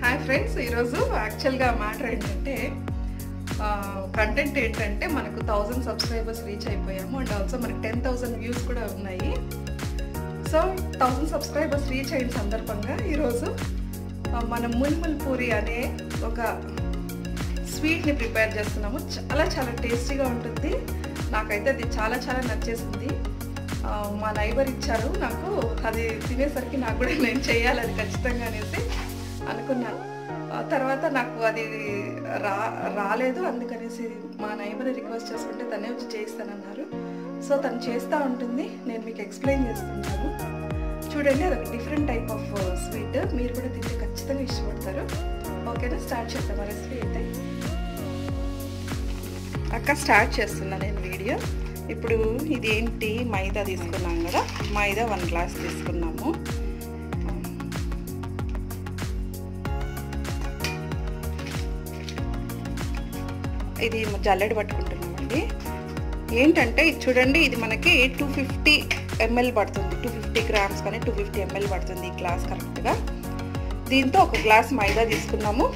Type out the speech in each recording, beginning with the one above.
Hi friends ఈరోజు యాక్చువల్గా matter ఏంటంటే కంటెంట్ ఏంటంటే మనకు థౌజండ్ సబ్స్క్రైబర్స్ రీచ్ అయిపోయాము అండ్ ఆల్సో మనకి టెన్ థౌజండ్ వ్యూస్ కూడా ఉన్నాయి సో థౌజండ్ సబ్స్క్రైబర్స్ రీచ్ అయిన సందర్భంగా ఈరోజు ఆ, మనం ముల్ముల్ పూరి అనే ఒక స్వీట్ని ప్రిపేర్ చేస్తున్నాము చాలా చాలా టేస్టీగా ఉంటుంది నాకైతే అది చాలా చాలా నచ్చేసింది ఆ, మా నైబర్ ఇచ్చారు నాకు అది తినేసరికి నాకు కూడా నేను చేయాలి అది ఖచ్చితంగా అనేసి అనుకున్నాను ఆ తర్వాత నాకు అది రా రాలేదు అందుకనేసి మా నైబర్ రిక్వెస్ట్ చేసుకుంటే తనే వచ్చి చేయిస్తానన్నారు సో తను చేస్తూ ఉంటుంది నేను మీకు ఎక్స్ప్లెయిన్ చేస్తుంటాను చూడండి అది ఒక డిఫరెంట్ టైప్ ఆఫ్ స్వీట్ మీరు కూడా తింటే ఖచ్చితంగా ఇష్టపడతారు ఓకేనా స్టార్ట్ చేద్దాం ఆ రెసిపీ అయితే అక్క స్టార్ట్ చేస్తున్నా నేను వీడియో ఇప్పుడు ఇది ఏంటి మైదా తీసుకున్నాం కదా మైదా వన్ గ్లాస్ తీసుకున్నాము ఇది జల్లెడ పట్టుకుంటున్నామండి ఏంటంటే ఇది చూడండి ఇది మనకి టూ ఫిఫ్టీ ఎంఎల్ పడుతుంది టూ ఫిఫ్టీ గ్రామ్స్ కానీ టూ ఫిఫ్టీ ఎంఎల్ పడుతుంది ఈ గ్లాస్ కరెక్ట్గా దీంతో ఒక గ్లాస్ మైదా తీసుకున్నాము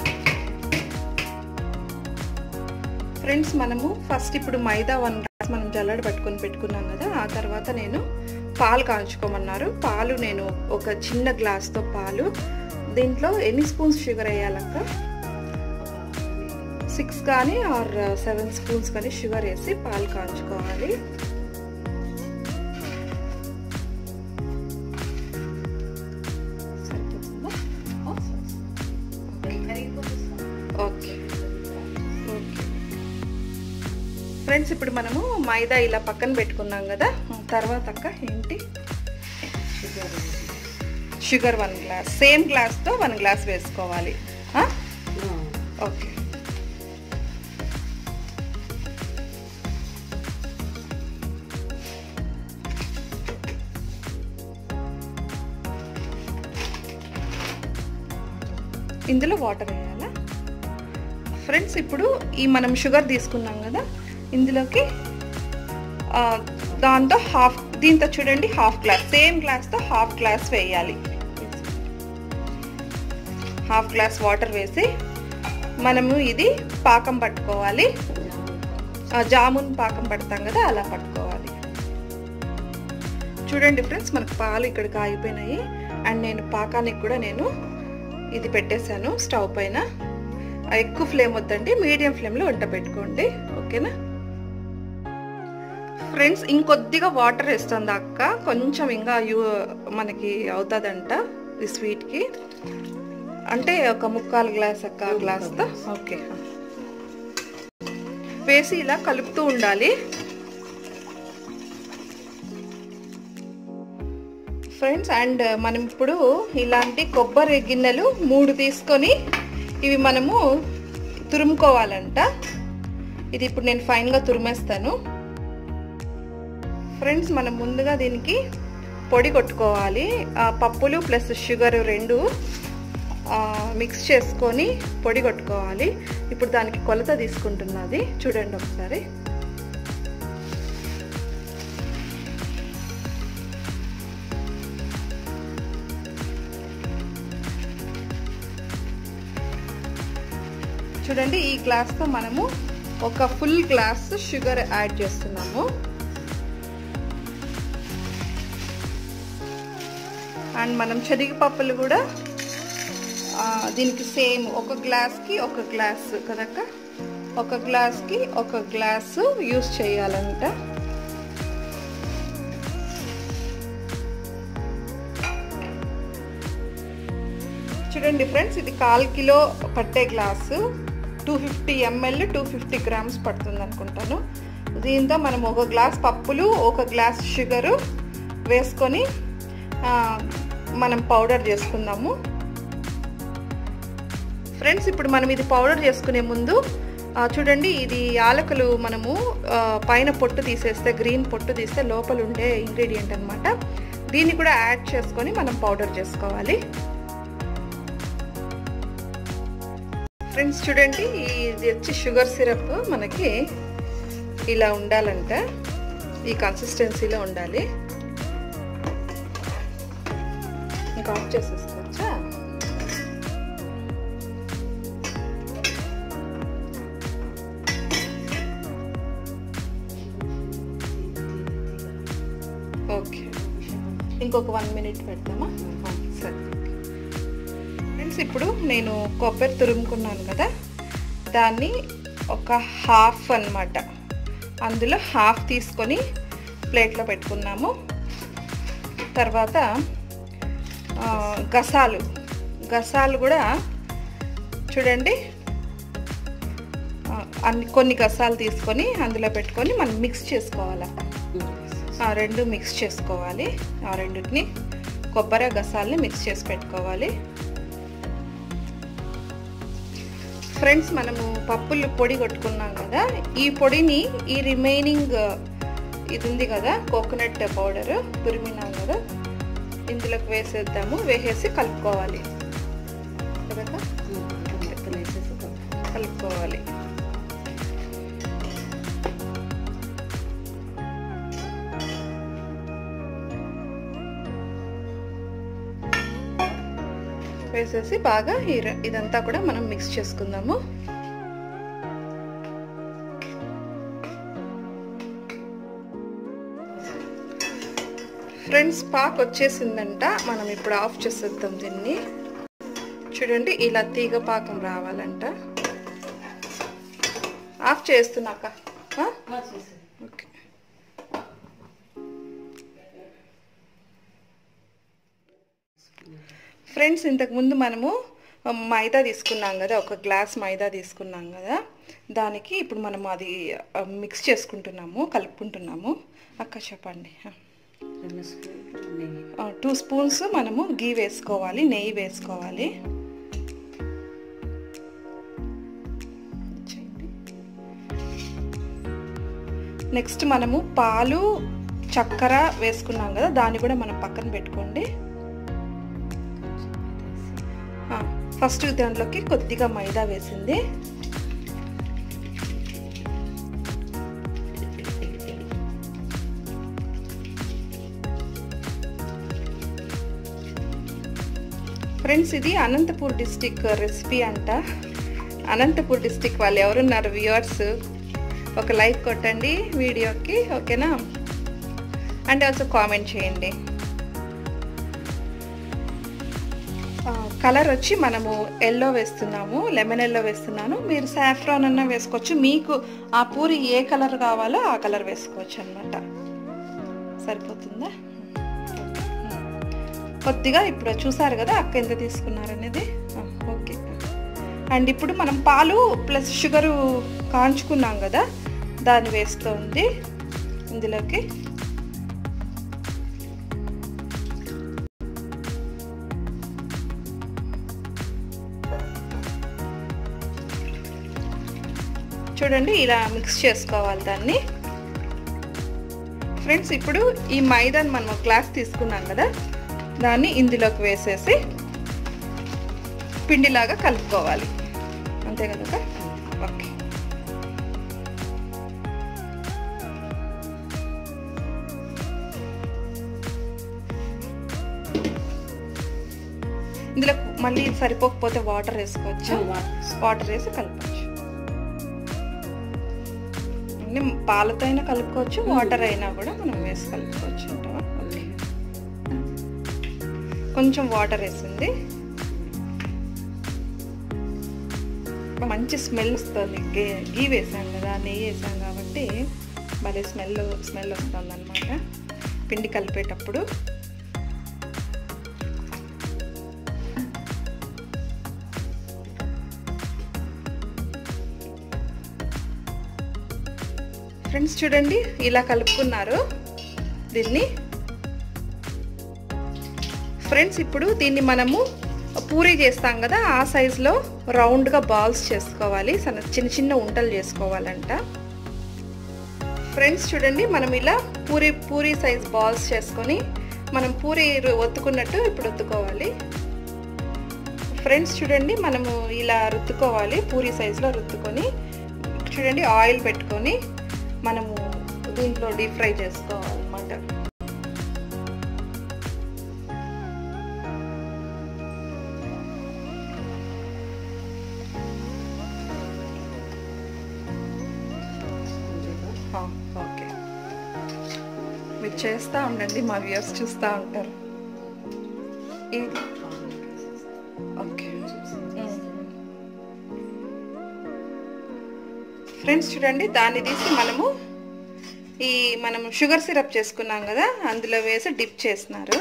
ఫ్రెండ్స్ మనము ఫస్ట్ ఇప్పుడు మైదా వన్ గ్లాస్ మనం జల్లెడ పట్టుకొని పెట్టుకున్నాం కదా ఆ తర్వాత నేను పాలు కాల్చుకోమన్నారు పాలు నేను ఒక చిన్న గ్లాస్తో పాలు దీంట్లో ఎన్ని స్పూన్స్ షుగర్ వేయాలక్క సిక్స్ కానీ ఆర్ సెవెన్ స్పూన్స్ కానీ షుగర్ వేసి పాలు కాంచుకోవాలి ఓకే ఓకే ఫ్రెండ్స్ ఇప్పుడు మనము మైదా ఇలా పక్కన పెట్టుకున్నాం కదా తర్వాత అక్క ఏంటి షుగర్ వన్ గ్లాస్ సేమ్ గ్లాస్తో వన్ గ్లాస్ వేసుకోవాలి ఓకే ఇందులో వాటర్ వేయాలా ఫ్రెండ్స్ ఇప్పుడు ఈ మనం షుగర్ తీసుకున్నాం కదా ఇందులోకి దాంతో హాఫ్ దీంతో చూడండి హాఫ్ గ్లాస్ సేమ్ గ్లాస్తో హాఫ్ గ్లాస్ వేయాలి హాఫ్ గ్లాస్ వాటర్ వేసి మనము ఇది పాకం పట్టుకోవాలి జామున్ పాకం పడతాం కదా అలా పట్టుకోవాలి చూడండి ఫ్రెండ్స్ మనకు పాలు ఇక్కడికి ఆగిపోయినాయి అండ్ నేను పాకానికి కూడా నేను ఇది పెట్టేశాను స్టవ్ పైన ఎక్కువ ఫ్లేమ్ వద్దండి మీడియం ఫ్లేమ్లో వంట పెట్టుకోండి ఓకేనా ఫ్రెండ్స్ ఇంకొద్దిగా వాటర్ వేస్తుంది అక్క కొంచెం ఇంకా యూ మనకి అవుతుందంట ఈ స్వీట్కి అంటే ఒక ముక్కాలు గ్లాస్ అక్క గ్లాస్తో ఓకే వేసి ఇలా కలుపుతూ ఉండాలి ఫ్రెండ్స్ అండ్ మనం ఇప్పుడు ఇలాంటి కొబ్బరి గిన్నెలు మూడు తీసుకొని ఇవి మనము తురుముకోవాలంట ఇది ఇప్పుడు నేను ఫైన్గా తురిమేస్తాను ఫ్రెండ్స్ మనం ముందుగా దీనికి పొడి కొట్టుకోవాలి పప్పులు ప్లస్ షుగర్ రెండు మిక్స్ చేసుకొని పొడి కొట్టుకోవాలి ఇప్పుడు దానికి కొలత తీసుకుంటున్నది చూడండి ఒకసారి చూడండి ఈ గ్లాస్తో మనము ఒక ఫుల్ గ్లాస్ షుగర్ యాడ్ చేస్తున్నాము అండ్ మనం శనగపప్పులు కూడా దీనికి సేమ్ ఒక గ్లాస్కి ఒక గ్లాస్ కనుక ఒక గ్లాస్కి ఒక గ్లాసు యూస్ చేయాలంట చూడండి ఫ్రెండ్స్ ఇది కాల్ కిలో పట్టే glass two fifty ML two fifty grams పడుతుంది అనుకుంటాను దీంతో మనం ఒక గ్లాస్ పప్పులు ఒక గ్లాస్ షుగరు వేసుకొని మనం పౌడర్ చేసుకుందాము ఫ్రెండ్స్ ఇప్పుడు మనం ఇది పౌడర్ చేసుకునే ముందు చూడండి ఇది యాలకులు మనము పైన పొట్టు తీసేస్తే గ్రీన్ పొట్టు తీస్తే లోపల ఉండే ఇంగ్రీడియంట్ అనమాట దీన్ని కూడా యాడ్ చేసుకొని మనం పౌడర్ చేసుకోవాలి ఫ్రెండ్స్ చూడండి ఇది వచ్చి షుగర్ సిరప్ మనకి ఇలా ఉండాలంట ఈ కన్సిస్టెన్సీలో ఉండాలి ఇంకా ఆఫ్ చేసేసుకోవచ్చా ఓకే ఇంకొక వన్ మినిట్ పెడతామా ఆ, సరే ఫ్రెండ్స్ ఇప్పుడు నేను కొబ్బరి తురుముకున్నాను కదా దాన్ని ఒక హాఫ్ అన్నమాట అందులో హాఫ్ తీసుకొని ప్లేట్లో పెట్టుకున్నాము తర్వాత ఆ, గసాలు గసాలు కూడా చూడండి ఆ, అన్ని కొన్ని గసాలు తీసుకొని అందులో పెట్టుకొని మనం మిక్స్ చేసుకోవాలి ఆ రెండు మిక్స్ చేసుకోవాలి ఆ రెండింటిని కొబ్బరి గసాలని మిక్స్ చేసి పెట్టుకోవాలి ఫ్రెండ్స్ మనము పప్పులు పొడి కొట్టుకున్నాం కదా ఈ పొడిని ఈ రిమైనింగ్ ఇది ఉంది కదా కోకోనట్ పౌడర్ తురిమినాం కదా ఇందులోకి వేసేద్దాము వేసేసి కలుపుకోవాలి కదా కలుపుకోవాలి వేసేసి బాగా ఈ ర- ఇదంతా కూడా మనం మిక్స్ చేసుకుందాము ఫ్రెండ్స్ పాక్ వచ్చేసిందంట మనం ఇప్పుడు ఆఫ్ చేసేద్దాం దీన్ని చూడండి ఇలా తీగ పాకం రావాలంట ఆఫ్ చేస్తున్నాక ఆ? ఓకే ఫ్రెండ్స్ ఇంతకుముందు మనము మైదా తీసుకున్నాం కదా ఒక గ్లాస్ మైదా తీసుకున్నాం కదా దానికి ఇప్పుడు మనం అది ఆ, మిక్స్ చేసుకుంటున్నాము కలుపుకుంటున్నాము అక్క చెప్పండి ఆ. రెండు స్పూన్లు నెయ్యి ఆ, టూ స్పూన్స్ మనము గీ వేసుకోవాలి నెయ్యి వేసుకోవాలి చేయండి. నెక్స్ట్ మనము పాలు చక్కెర వేసుకున్నాం కదా దాన్ని కూడా మనం పక్కన పెట్టుకోండి ఆ, ఫస్ట్ దాంట్లోకి కొద్దిగా మైదా వేసింది ఫ్రెండ్స్ ఇది అనంతపూర్ డిస్టిక్ రెసిపీ అంట అనంతపూర్ డిస్టిక్ వాళ్ళు ఎవరున్నారు వ్యూవర్స్ ఒక లైక్ కొట్టండి వీడియోకి ఓకేనా అండ్ ఆల్సో కామెంట్ చేయండి కలర్ వచ్చి మనము ఎల్లో వేస్తున్నాము లెమన్ ఎల్లో వేస్తున్నాను మీరు సాఫ్రాన్ అన్న వేసుకోవచ్చు మీకు ఆ పూరి ఏ కలర్ కావాలో ఆ కలర్ వేసుకోవచ్చు అనమాట సరిపోతుందా కొద్దిగా ఇప్పుడు చూసారు కదా అక్క ఎంత తీసుకున్నారు అనేది ఆ, ఓకే అండ్ ఇప్పుడు మనం పాలు ప్లస్ షుగరు కాంచుకున్నాం కదా దాన్ని వేస్తుంది ఇందులోకి చూడండి ఇలా మిక్స్ చేసుకోవాలి దాన్ని ఫ్రెండ్స్ ఇప్పుడు ఈ మైదాని మనం ఒక గ్లాస్ తీసుకున్నాం కదా దాన్ని ఇందులోకి వేసేసి పిండిలాగా కలుపుకోవాలి అంతే కదా ఓకే ఇందులో మళ్ళీ సరిపోకపోతే వాటర్ వేసుకోవచ్చు వాటర్ వేసి కలపచ్చు అన్ని పాలతో అయినా కలుపుకోవచ్చు వాటర్ అయినా కూడా మనం వేసి కలుపుకోవచ్చు అంటావా ఓకే కొంచెం వాటర్ వేసింది మంచి స్మెల్ వస్తుంది గే గీ వేసాం కదా నెయ్యి వేసాం కాబట్టి భలే స్మెల్ స్మెల్ వస్తుంది అనమాట పిండి కలిపేటప్పుడు ఫ్రెండ్స్ చూడండి ఇలా కలుపుకున్నారు దీన్ని ఫ్రెండ్స్ ఇప్పుడు దీన్ని మనము పూరి చేస్తాం కదా ఆ సైజులో రౌండ్గా బాల్స్ చేసుకోవాలి సన్న చిన్న చిన్న ఉంటలు చేసుకోవాలంట ఫ్రెండ్స్ చూడండి మనం ఇలా పూరి పూరి సైజ్ బాల్స్ చేసుకొని మనం పూరి రు- ఒత్తుకున్నట్టు ఇప్పుడు ఒత్తుకోవాలి ఫ్రెండ్స్ చూడండి మనము ఇలా రుద్దుకోవాలి పూరి సైజులో రుద్దుకొని చూడండి ఆయిల్ పెట్టుకొని మనము దీంట్లో డీప్ ఫ్రై చేసుకోవాలన్నమాట ఓకే విత్ చేస్తూ ఉండండి మా వ్యూయర్స్ చూస్తూ ఉంటారు ఇది ఓకే ఫ్రెండ్స్ చూడండి దాన్ని తీసి మనము ఈ మనం షుగర్ సిరప్ చేసుకున్నాం కదా అందులో వేసి డిప్ చేస్తున్నారు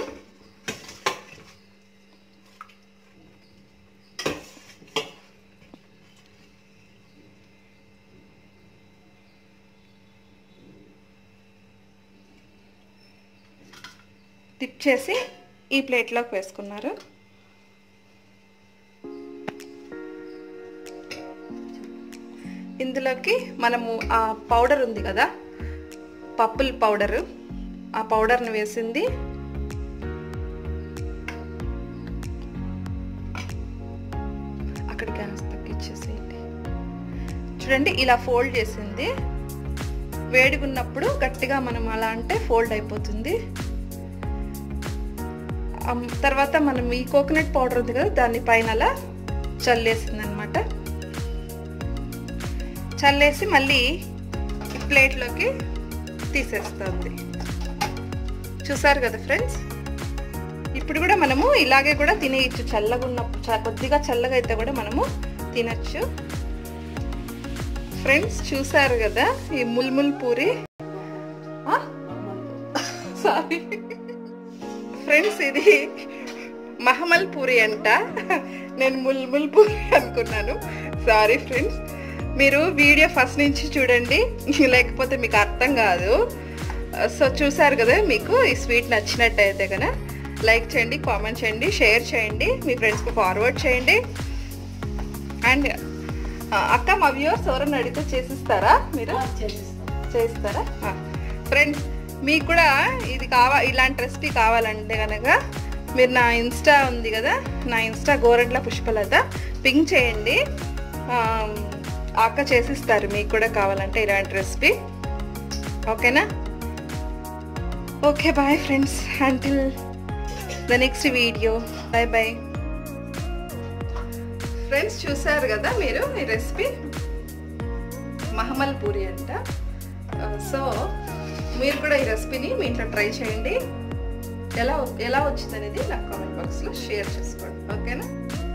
డిప్ చేసి ఈ ప్లేట్లోకి వేసుకున్నారు ఇందులోకి మనము ఆ పౌడర్ ఉంది కదా పప్పుల పౌడరు ఆ పౌడర్ని వేసింది అక్కడ గ్యాస్ తగ్గించేసేయండి చూడండి ఇలా ఫోల్డ్ చేసింది వేడిగున్నప్పుడు గట్టిగా మనం అలా అంటే ఫోల్డ్ అయిపోతుంది అమ్- తర్వాత మనం ఈ కోకోనట్ పౌడర్ ఉంది కదా దాన్ని పైన అలా చల్లేసింది అనమాట చల్లేసి మళ్ళీ ఈ ప్లేట్లోకి తీసేస్తుంది చూసారు కదా ఫ్రెండ్స్ ఇప్పుడు కూడా మనము ఇలాగే కూడా తినేయచ్చు చల్లగా ఉన్నప్పుడు చ- కొద్దిగా చల్లగా అయితే కూడా మనము తినచ్చు ఫ్రెండ్స్ చూసారు కదా ఈ ముల్ముల్ పూరి సారీ ఫ్రెండ్స్ ఇది మహమల్ పూరి అంట నేను ముల్ముల్ పూరి అనుకున్నాను సారీ ఫ్రెండ్స్ మీరు వీడియో ఫస్ట్ నుంచి చూడండి లేకపోతే మీకు అర్థం కాదు సో చూసారు కదా మీకు ఈ స్వీట్ నచ్చినట్టయితే కదా లైక్ చేయండి కామెంట్ చేయండి షేర్ చేయండి మీ ఫ్రెండ్స్కి ఫార్వర్డ్ చేయండి అండ్ అక్క మా వ్యూవర్స్ ఎవరైనా అడిగితే చేసిస్తారా మీరు చేస్తారా ఫ్రెండ్స్ మీకు కూడా ఇది కావా ఇలాంటి రెసిపీ కావాలంటే కనుక మీరు నా ఇన్స్టా ఉంది కదా నా ఇన్స్టా గోరంట్ల పుష్పలత పింక్ చేయండి ఆ, ఆ అక్క చేసిస్తారు మీకు కూడా కావాలంటే ఇలాంటి రెసిపీ ఓకేనా okay bye friends until the next video bye bye friends చూసారు కదా మీరు ఈ రెసిపీ మహమల్ పూరి అంట సో మీరు కూడా ఈ రెసిపీని మీ ఇంట్లో ట్రై చేయండి ఎలా ఎలా వచ్చింది అనేది నాకు కామెంట్ బాక్స్లో షేర్ చేసుకోండి ఓకేనా